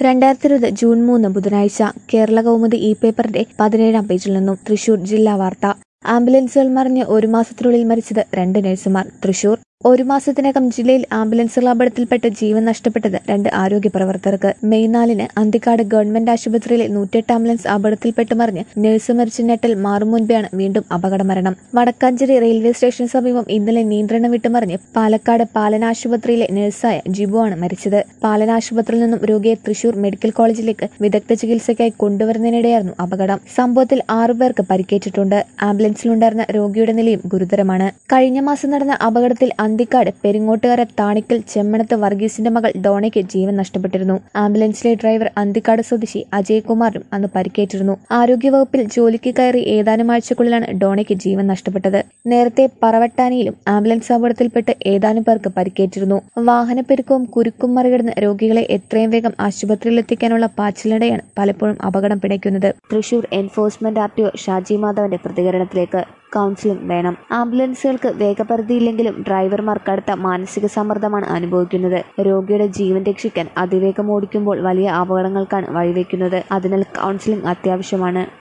രണ്ടായിരത്തി ഇരുപത് ജൂൺ മൂന്ന് ബുധനാഴ്ച കേരള കൗമുദി ഇ പേപ്പറിന്റെ പതിനേഴാം പേജിൽ നിന്നും തൃശൂർ ജില്ലാ വാർത്ത ആംബുലൻസുകൾ മറിഞ്ഞ് ഒരു മാസത്തിനുള്ളിൽ മരിച്ചത് രണ്ട് നഴ്സുമാർ തൃശൂർ ഒരു മാസത്തിനകം ജില്ലയിൽ ആംബുലൻസുകൾ അപകടത്തിൽപ്പെട്ട് ജീവൻ നഷ്ടപ്പെട്ടത് രണ്ട് ആരോഗ്യ പ്രവർത്തകർക്ക് മെയ് നാലിന് അന്തിക്കാട് ഗവൺമെന്റ് ആശുപത്രിയിലെ നൂറ്റെട്ട് ആംബുലൻസ് അപകടത്തിൽപ്പെട്ട് മറിഞ്ഞ് നഴ്സ് മരിച്ച ഞെട്ടൽ മാറും മുൻപെയാണ് വീണ്ടും അപകടമരണം വടക്കാഞ്ചേരി റെയിൽവേ സ്റ്റേഷന് സമീപം ഇന്നലെ നിയന്ത്രണം വിട്ടുമറിഞ്ഞ് പാലക്കാട് പാലന ആശുപത്രിയിലെ നഴ്സായ ജിബു ആണ് മരിച്ചത് പാലന ആശുപത്രിയിൽ നിന്നും രോഗിയെ തൃശൂർ മെഡിക്കൽ കോളേജിലേക്ക് വിദഗ്ധ ചികിത്സയ്ക്കായി കൊണ്ടുവരുന്നതിനിടെയായിരുന്നു അപകടം സംഭവത്തിൽ ആറുപേർക്ക് പരിക്കേറ്റിട്ടുണ്ട് ആംബുലൻസിലുണ്ടായിരുന്ന രോഗിയുടെ നിലയും ഗുരുതരമാണ് കഴിഞ്ഞ മാസം നടന്ന അപകടത്തിൽ അന്തിക്കാട് പെരിങ്ങോട്ടുകര താണിക്കൽ ചെമ്മണത്ത് വർഗീസിന്റെ മകൾ ഡോണയ്ക്ക് ജീവൻ നഷ്ടപ്പെട്ടിരുന്നു ആംബുലൻസിലെ ഡ്രൈവർ അന്തിക്കാട് സ്വദേശി അജയ് കുമാറിനും അന്ന് പരിക്കേറ്റിരുന്നു ആരോഗ്യവകുപ്പിൽ ജോലിക്ക് കയറി ഏതാനും ആഴ്ചക്കുള്ളിലാണ് ഡോണയ്ക്ക് ജീവൻ നഷ്ടപ്പെട്ടത് നേരത്തെ പറവട്ടാനിയിലും ആംബുലൻസ് അപകടത്തിൽപ്പെട്ട് ഏതാനും പേർക്ക് പരിക്കേറ്റിരുന്നു വാഹനപ്പെരുക്കവും കുരുക്കും മറികടന്ന് രോഗികളെ എത്രയും വേഗം ആശുപത്രിയിലെത്തിക്കാനുള്ള പാച്ചിലിടെയാണ് പലപ്പോഴും അപകടം പിടയ്ക്കുന്നത് Thrissur enforcement R T O Shaji മാധവന്റെ പ്രതികരണത്തിലേക്ക് കൗൺസിലിംഗ് വേണം ആംബുലൻസുകൾക്ക് വേഗപരിധിയില്ലെങ്കിലും ഡ്രൈവർമാർ കടുത്ത മാനസിക സമ്മർദ്ദമാണ് അനുഭവിക്കുന്നത് രോഗിയുടെ ജീവൻ രക്ഷിക്കാൻ അതിവേഗം ഓടിക്കുമ്പോൾ വലിയ അപകടങ്ങൾക്കാണ് വഴിവെക്കുന്നത് അതിനാൽ കൗൺസിലിംഗ് അത്യാവശ്യമാണ്